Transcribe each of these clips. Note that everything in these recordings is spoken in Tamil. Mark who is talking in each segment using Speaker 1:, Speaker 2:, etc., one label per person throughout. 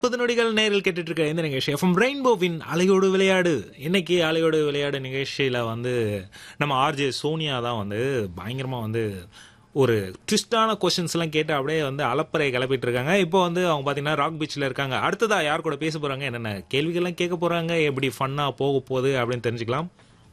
Speaker 1: முப்பது நொடிகள் நேரில் கேட்டுட்டு இருக்க இந்த நிகழ்ச்சி எஃப்எம் ரெயின்போவின் அலையோடு விளையாடு இன்னைக்கு அலையோடு விளையாடு நிகழ்ச்சியில் வந்து நம்ம ஆர்ஜே சோனியா தான் வந்து பயங்கரமாக வந்து ஒரு ட்விஸ்டான கொஷின்ஸ்லாம் கேட்டு அப்படியே வந்து அலப்பறை கிளப்பிட்டு இருக்காங்க இப்போ வந்து அவங்க பார்த்தீங்கன்னா ராக் பீச்சில் இருக்காங்க அடுத்ததா யார் கூட பேச போகிறாங்க என்னென்ன கேள்விகள்லாம் கேட்க போகிறாங்க எப்படி ஃபன்னாக போக போகுது அப்படின்னு தெரிஞ்சுக்கலாம்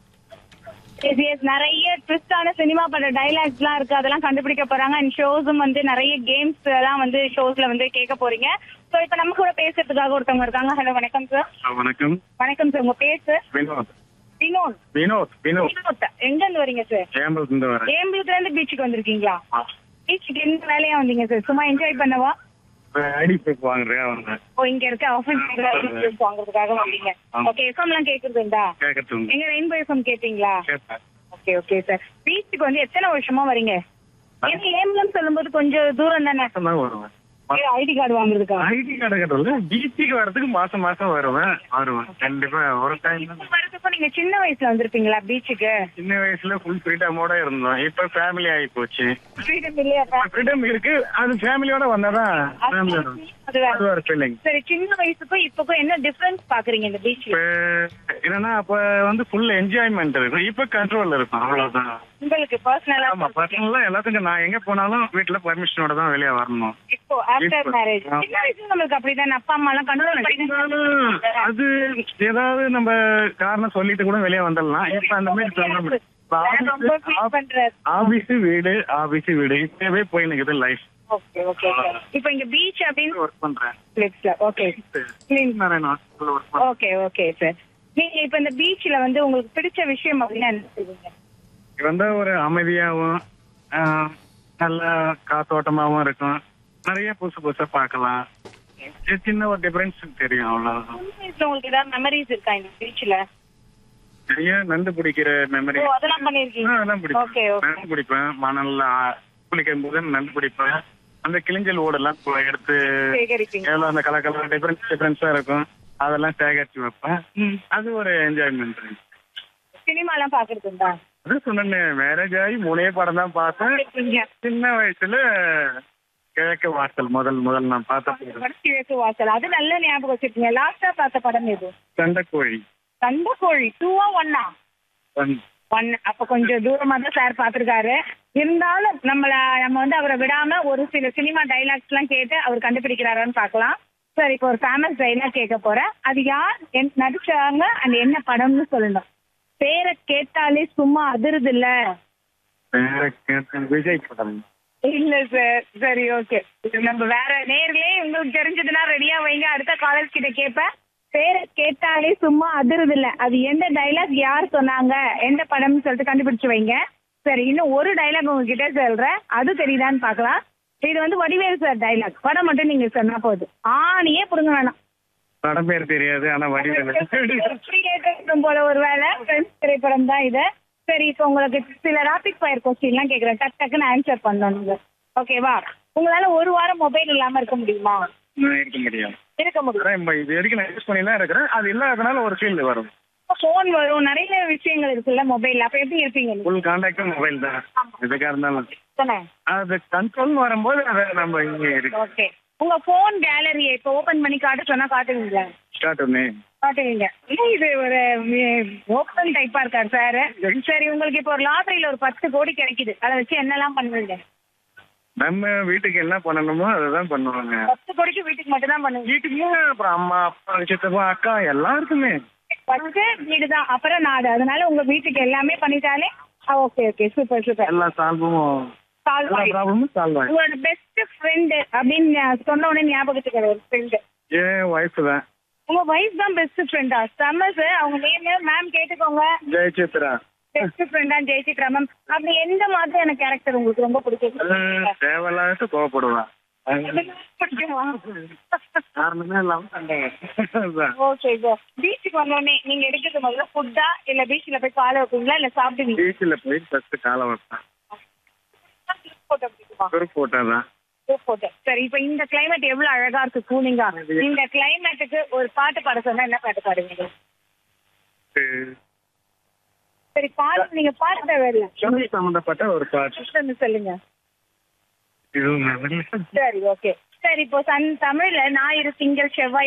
Speaker 2: Yes, yes. நிறைய ட்விஸ்டான சினிமா பண்ற டைலாக்ஸ் எல்லாம் இருக்கு அதெல்லாம் கண்டுபிடிக்க போறாங்க அண்ட் ஷோஸும் வந்து நிறைய கேம்ஸ் எல்லாம் வந்து ஷோஸ்ல வந்து கேட்க போறீங்க சோ இப்ப நம்ம கூட பேசுறதுக்காக ஒருத்தவங்க இருக்காங்க ஹலோ வணக்கம் சார்
Speaker 3: ஆ, வணக்கம்
Speaker 2: வணக்கம் சார் உங்க பேர் சார்
Speaker 3: வினோத்
Speaker 2: வினோத்
Speaker 3: வினோத் வினோத்
Speaker 2: வினோத் எங்க இருந்து வரீங்க சார்
Speaker 3: ஏம்பலத்துல இருந்து வரேன்
Speaker 2: ஏம்பலத்துல இருந்து பீச்சுக்கு வந்திருக்கீங்களா
Speaker 3: ஆ.
Speaker 2: பீச்சுக்கு எந்த வேலையா வந்தீங்க சார் சும்மா என்ஜாய் பண்ணவா
Speaker 3: ஐடி ப்ரூஃப் வாங்குறேன் வந்தேன்
Speaker 2: ஓ இங்க இருக்க ஆஃபீஸ் வாங்குறதுக்காக வந்தீங்க
Speaker 3: ஆமா.
Speaker 2: ஓகே எஃப்எம் எல்லாம் கேக்குறது உண்டா
Speaker 3: கேட்கறது
Speaker 2: எங்க ரெயின்போ எஃப்எம் கேட்டீங்களா
Speaker 3: கேட்பேன்
Speaker 2: ஓகே ஓகே சார் பீச்சுக்கு வந்து எத்தனை வருஷமா வரீங்க ஏன்னா ஏம்பலம் சொல்லும்போது கொஞ்சம் தூரம் தானே
Speaker 3: மாசம் தான் வருவேன்
Speaker 2: ஐடி கார்டு வாங்குறதுக்கா
Speaker 3: ஐடி கார்டு கட்டுறதுல பீச்சுக்கு வரதுக்கு மாசம் மாசம் வருவேன் வருவேன் கண்டிப்பா ஒரு டைம்
Speaker 2: வரதுக்கும் நீங்க சின்ன வயசுல வந்திருப்பீங்களா பீச்சுக்கு
Speaker 3: சின்ன வயசுல ஃபுல் ஃப்ரீடமோட இருந்தோம் இப்ப ஃபேமிலி ஆகி போச்சு
Speaker 2: ஃப்ரீடம் இல்லையா
Speaker 3: ஃப்ரீடம் இருக்கு அது ஃபேமிலியோட வந்தாதான் family யோட.
Speaker 2: அது வேற.
Speaker 3: அது ஒரு ஃபீலிங்
Speaker 2: சரி சின்ன வயசுக்கும் இப்பக்கும் என்ன டிஃபரன்ஸ் பாக்குறீங்க இந்த பீச்ல
Speaker 3: இப்ப என்னன்னா அப்ப வந்து ஃபுல் என்ஜாய்மெண்ட் இருக்கும் இப்ப கண்ட்ரோல் இருக்கும் அவ்வளவுதான்
Speaker 2: உங்களுக்கு பர்சனலா
Speaker 3: ஆமா பர்சனலா எல்லாத்துக்கும் நான் எங்க போனாலும் வீட்டுல பர்மிஷனோட தான் வெளியே வரணும்
Speaker 2: இப்போ ஆஃப்டர்
Speaker 3: இப்போ,
Speaker 2: மேரேஜ்
Speaker 3: ஆ.
Speaker 2: சின்ன வயசுல நம்மளுக்கு அப்படிதான் அப்பா அம்மா எல்லாம் கண்ட்ரோல்
Speaker 3: இருந்தாலும் அது ஏதாவது நம்ம காரணம் சொல்லிட்டு கூட வெளியே வந்துடலாம் இப்ப அந்த மாதிரி சொல்ல முடியாது. இப்ப
Speaker 2: ரொம்ப ஃபீல்
Speaker 3: ஆபீஸ்
Speaker 2: பண்றாரு
Speaker 3: ஆபீஸ் வீடு ஆபீஸ் வீடு இப்பவே போய் நிக்குது லைஃப்
Speaker 2: ஓகே ஓகே இப்போ இங்க பீச் அப்படின்னு
Speaker 3: ஒர்க் பண்றேன்
Speaker 2: பிளேஸ்ல ஓகே
Speaker 3: நாராயண ஹாஸ்பிட்டல் ஒர்க் பண்றேன்
Speaker 2: ஓகே ஓகே சார் நீங்க இப்ப இந்த பீச்ல வந்து உங்களுக்கு பிடிச்ச விஷயம் அப்படின்னா என்ன சொல்லுவீங்க
Speaker 3: இது வந்து ஒரு அமைதியாவும் ஆஹ், நல்ல காத்தோட்டமாவும் இருக்கும் நிறைய புதுசு புதுசா பார்க்கலாம் சின்ன சின்ன ஒரு டிஃபரன்ஸ் தெரியும் அவ்வளவுதான்
Speaker 2: சின்ன வயசுல உங்களுக்கு ஏதாவது மெமரிஸ் இருக்கா இந்த பீச்ல
Speaker 3: நிறைய நண்டு பிடிக்கிற மெமரி
Speaker 2: ஓ அதெல்லாம் பண்ணிருக்கீங்க
Speaker 3: அதெல்லாம்
Speaker 2: ஓகே
Speaker 3: பிடிப்பேன்
Speaker 2: ஓகே
Speaker 3: நண்டு பிடிப்பேன் மணல்ல ஆ- குளிக்கும் போது நண்டு பிடிப்பேன் அந்த கிளிஞ்சல் ஓடெல்லாம் போ- எடுத்து
Speaker 2: சேகரிப்பீங்க
Speaker 3: எவ்வளவு அந்த கலர் கலர் டிஃபரன்ஸ் டிஃபரன்ஸா இருக்கும் அதெல்லாம் சேகரிச்சு வைப்பேன் அது ஒரு என்ஜாய்மெண்ட்
Speaker 2: சினிமா எல்லாம் பாக்குறது உண்டா
Speaker 3: அது சொன்னேன் மேரேஜ் ஆகி மூணே படம் தான் பார்த்தேன்
Speaker 2: இருக்கீங்க.
Speaker 3: சின்ன வயசுல கிழக்கு வாசல் முதல் முதல் நான் பார்த்த படம்
Speaker 2: கடைசி வயசு வாசல் அது நல்ல ஞாபகம் வச்சிருக்கீங்க லாஸ்டா பார்த்த படம் எது
Speaker 3: சண்டைக்கோழி
Speaker 2: சண்டைக்கோழி டூவா ஒன்னா
Speaker 3: ஒன்-
Speaker 2: ஒன் அப்ப கொஞ்சம் தூரமா தான் சார் பாத்திருக்காரு இருந்தாலும் நம்மள நம்ம வந்து அவரை விடாம ஒரு சில சினிமா டைலாக்ஸ் எல்லாம் கேட்டு அவர் கண்டுபிடிக்கிறாரான்னு பார்க்கலாம் சார் இப்போ ஒரு ஃபேமஸ் டைலாக் கேட்க போறேன் அது யார் என் நடிச்சாங்க அந்த என்ன படம்னு சொல்லணும் பேரை கேட்டாலே சும்மா அதிருது இல்ல
Speaker 3: வேற கேட்ட விஜய் படம்
Speaker 2: இல்ல சார் சரி ஓகே நம்ம வேற நேர்லயே உங்களுக்கு தெரிஞ்சதுன்னா ரெடியா வைங்க அடுத்த காலேஜ் கிட்ட கேட்பேன் பேரை கேட்டாலே சும்மா அதிருது இல்ல அது எந்த டைலாக் யார் சொன்னாங்க எந்த படம்னு சொல்லிட்டு கண்டுபிடிச்சு வைங்க சரி இன்னும் ஒரு டைலாக் உங்ககிட்ட சொல்றேன் அது தெரியுதான்னு பார்க்கலாம் இது வந்து வடிவேலு சார் டைலாக் படம் மட்டும் நீங்க சொன்னா போதும் ஆணியே புடுங்க வேணாம்
Speaker 3: படம் பேர் தெரியாது ஆனா வடிவேலு
Speaker 2: கிரியேட்டர் போல ஒரு வேலை ஃப்ரெண்ட்ஸ் திரைப்படம் தான் இது சரி இப்போ உங்களுக்கு சில ராபிட் ஃபயர் கொஸ்டின்லாம் கேட்குறேன் டக் டக்குன்னு ஆன்சர் பண்ணணும் நீங்க ஓகேவா உங்களால ஒரு வாரம் மொபைல் இல்லாம இருக்க முடியுமா
Speaker 3: நான் இருக்க முடியும்
Speaker 2: இருக்க முடியும்
Speaker 3: அதான் இப்ப இது வரைக்கும் நான் யூஸ் பண்ணி தான் இருக்கிறேன் அது இல்லாதனால ஒரு ஃபீல் வரும்
Speaker 2: ஃபோன் வரும் நிறைய விஷயங்கள் இருக்குல்ல மொபைல் அப்ப எப்படி இருப்பீங்க நீங்க
Speaker 3: ஃபுல் கான்டாக்டும் மொபைல் தான் எதுக்கா இருந்தாலும்
Speaker 2: தானே
Speaker 3: அது கண்ட்ரோல் வரும்போது அதை நம்ம இங்க இருக்கு
Speaker 2: ஓகே உங்க ஃபோன் கேலரியை இப்போ ஓபன் பண்ணி காட்ட சொன்னா காட்டுவீங்களா
Speaker 3: ஸ்டார்ட் ஒன்னு
Speaker 2: காட்டுவீங்க இல்ல இது ஒரு ஓப்பன் டைப்பா இருக்காரு சார் சரி உங்களுக்கு இப்போ ஒரு லாட்டரியில ஒரு பத்து கோடி கிடைக்குது அதை வச்சு என்னெல்லாம் பண்ணுவீங்க
Speaker 3: நம்ம வீட்டுக்கு என்ன பண்ணணுமோ அதுதான் பண்ணுவாங்க
Speaker 2: பத்து கோடிக்கு வீட்டுக்கு மட்டும் தான் பண்ணுவீங்க
Speaker 3: வீட்டுக்கு அப்புறம் அம்மா அப்பா சித்தப்பா அக்கா எல்லாருக்குமே
Speaker 2: ஃபர்ஸ்ட் வீடு தான் அப்புறம் நாடு அதனால உங்க வீட்டுக்கு எல்லாமே பண்ணிட்டாலே ஓகே ஓகே சூப்பர் சூப்பர்
Speaker 3: எல்லா சால்வும்
Speaker 2: சால்வ்
Speaker 3: எல்லா ப்ராப்ளமும் சால்வ் ஆகும்
Speaker 2: உங்களோட பெஸ்ட் ஃப்ரெண்ட் அப்படின்னு சொன்ன உடனே ஞாபகத்துக்கு வர ஒரு ஃப்ரெண்ட்
Speaker 3: என் ஒய்ஃப் தான்
Speaker 2: உங்க வைஃப் தான் பெஸ்ட் ஃப்ரெண்டா செம்ம சார் அவங்க நேம் மேம் கேட்டுக்கோங்க
Speaker 3: ஜெயசித்ரா
Speaker 2: பெஸ்ட் ஃப்ரெண்டா ஜெயசித்ரா மேம் அப்படி எந்த மாதிரியான கேரக்டர் உங்களுக்கு ரொம்ப பிடிக்கும்
Speaker 3: தேவையில்லாத கோவப்படுவான்
Speaker 2: பிடிக்குமா
Speaker 3: காரணமே இல்லாம சண்டை அதான்.
Speaker 2: ஓகே சார் பீச்சுக்கு வந்தோடனே நீங்க எடுக்கிறது முதல்ல ஃபுட்டா இல்ல பீச்ல போய் காலை வைப்பீங்களா இல்ல சாப்பிடுவீங்க
Speaker 3: பீச்சில் போய் ஃபர்ஸ்ட் காலை வைப்பேன்
Speaker 2: போட்டோ பிடிக்குமா
Speaker 3: குரூப் போட்டோ தான்
Speaker 2: போட்டோ சரி இப்ப இந்த கிளைமேட் எவ்வளவு அழகா இருக்கு கூலிங்கா இந்த கிளைமேட்டுக்கு ஒரு பாட்டு பாட சொன்னா என்ன பாட்டு பாடுவீங்க சரி பாட்டு நீங்க பாட தேவையில்ல
Speaker 3: தமிழ் சம்பந்தப்பட்ட ஒரு பாட்டு
Speaker 2: சொல்லுங்க
Speaker 3: இதுவும்
Speaker 2: சரி ஓகே சரி இப்போ சன் தமிழ்ல ஞாயிறு திங்கள் செவ்வாய்